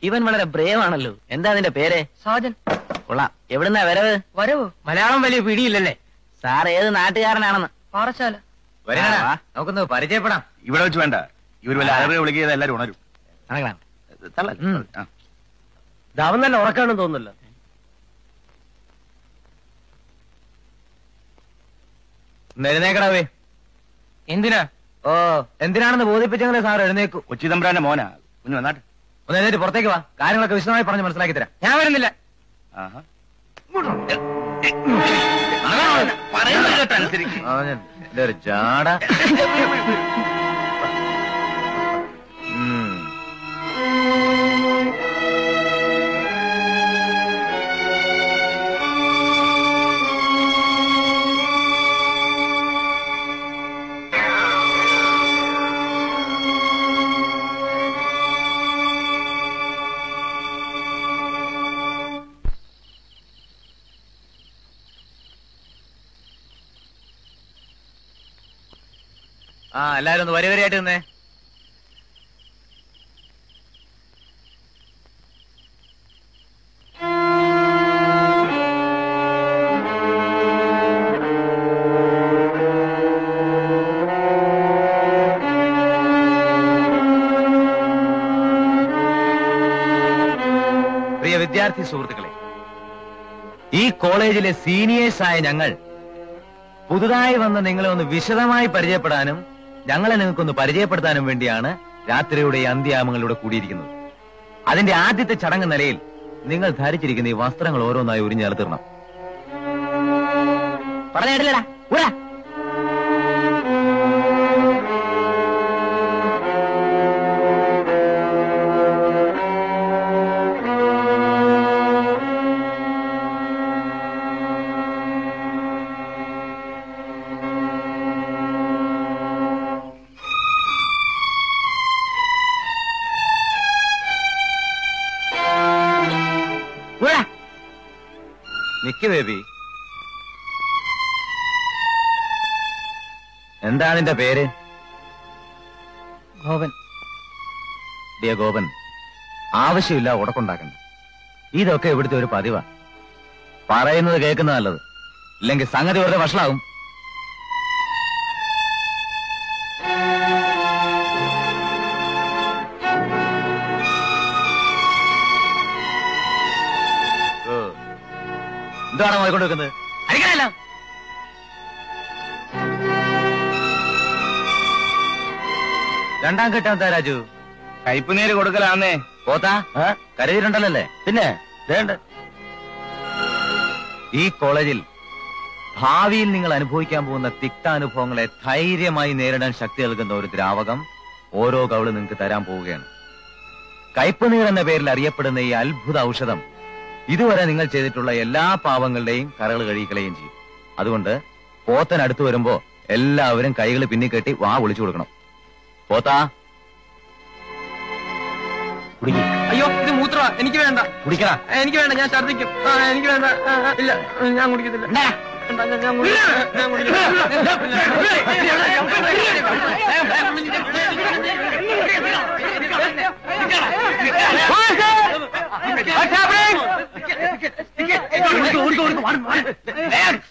ഇവൻ വളരെ ബ്രേവ് ആണല്ലോ എന്താ അതിന്റെ പേര് സാജൻ കൊള്ളാം എവിടുന്നാ വരവ് വരവോ മലയാളം വലിയ പിടിയില്ലല്ലേ സാർ ഏത് നാട്ടുകാരനാണെന്ന് പാറശാല വരണ നമുക്കൊന്ന് പരിചയപ്പെടാം ഇവിടെ വെച്ച് വേണ്ട ഇവർ വല്ല അലറി വിളിക്കുക എല്ലാരും ഉണരും നടക്കണം തള്ള ആ. ദവൻ തന്നെ ഉറക്കാണെന്ന് തോന്നുന്നല്ലോ എഴുന്നേക്കടാവേ എന്തിനാ ഓ എന്തിനാണെന്ന് ബോധിപ്പിച്ചെങ്കിലേ സാർ എഴുന്നേക്കൂ കൊച്ചി തമ്പ്രാന്റെ മോനാ കുഞ്ഞു വന്നാട്ടെ ഒന്ന് എഴുന്നേറ്റ് പുറത്തേക്ക് വാ കാര്യങ്ങളൊക്കെ വിശദമായി പറഞ്ഞ് മനസ്സിലാക്കി തരാം ഞാൻ വരുന്നില്ല ആഹാ എന്റെ ഒരു ജാട ഉം. ആ എല്ലാരും ഒന്ന് വരി വരിയായിട്ട് നിന്നേ പ്രിയ വിദ്യാർത്ഥി സുഹൃത്തുക്കളെ ഈ കോളേജിലെ സീനിയേഴ്സായ ഞങ്ങൾ പുതുതായി വന്ന് നിങ്ങളെ ഒന്ന് വിശദമായി പരിചയപ്പെടാനും ഞങ്ങളെ നിങ്ങൾക്കൊന്ന് പരിചയപ്പെടുത്താനും വേണ്ടിയാണ് രാത്രിയുടെ ഈ അന്ത്യാമങ്ങളിലൂടെ കൂടിയിരിക്കുന്നത് അതിന്റെ ആദ്യത്തെ ചടങ്ങ് നിലയിൽ നിങ്ങൾ ധരിച്ചിരിക്കുന്ന ഈ വസ്ത്രങ്ങൾ ഓരോന്നായി ഉരിഞ്ഞു തീർണം പറഞ്ഞിട്ടില്ലടാ ഊരാ ഊരാ നിക്ക് ബേബി എന്താ നിന്റെ പേര് ഗോപൻ ഡിയ ഗോപൻ ആവശ്യമില്ല ഉടക്കുണ്ടാക്കണ്ട ഇതൊക്കെ ഇവിടുത്തെ ഒരു പതിവാ പറയുന്നത് കേൾക്കുന്നത് നല്ലത് ഇല്ലെങ്കിൽ സംഗതി വെറുതെ വഷളാകും ഓ. എന്താണ് നോയിക്കൊണ്ട് വെക്കുന്നത് അടിക്കണല്ലോ രണ്ടാം ഘട്ടം എന്താ രാജു കയ്പ് നീര് കൊടുക്കലാന്നേ പോത്താ കരുതിയിട്ടുണ്ടല്ലേ പിന്നെ വേണ്ട ഈ കോളേജിൽ ഭാവിയിൽ നിങ്ങൾ അനുഭവിക്കാൻ പോകുന്ന തിക്താനുഭവങ്ങളെ ധൈര്യമായി നേരിടാൻ ശക്തി നൽകുന്ന ഒരു ദ്രാവകം ഓരോ കവള് നിങ്ങൾക്ക് തരാൻ പോവുകയാണ് കയ്പുനീർ എന്ന പേരിൽ അറിയപ്പെടുന്ന ഈ അത്ഭുത ഔഷധം ഇതുവരെ നിങ്ങൾ ചെയ്തിട്ടുള്ള എല്ലാ പാവങ്ങളുടെയും കരകൾ കഴിക്കളയും ചെയ്യും അതുകൊണ്ട് പോത്തൻ അടുത്ത് വരുമ്പോ എല്ലാവരും കൈകൾ പിന്നിക്കെട്ടി വാ വിളിച്ചു കൊടുക്കണം പോത്താ കുടിക്കും അയ്യോ ഇത് മൂത്ര എനിക്ക് വേണ്ട കുടിക്കണ എനിക്ക് വേണ്ട ഞാൻ ഛർദിക്കും ആ, എനിക്ക് വേണ്ട ആ, ആ, ഇല്ല ഞാൻ കുടിക്കത്തില്ല വേണ്ട, ഞാൻ- ഞാൻ കുടിക്കത്തില്ല. ഞാൻ കുടിക്കത്തില്ല.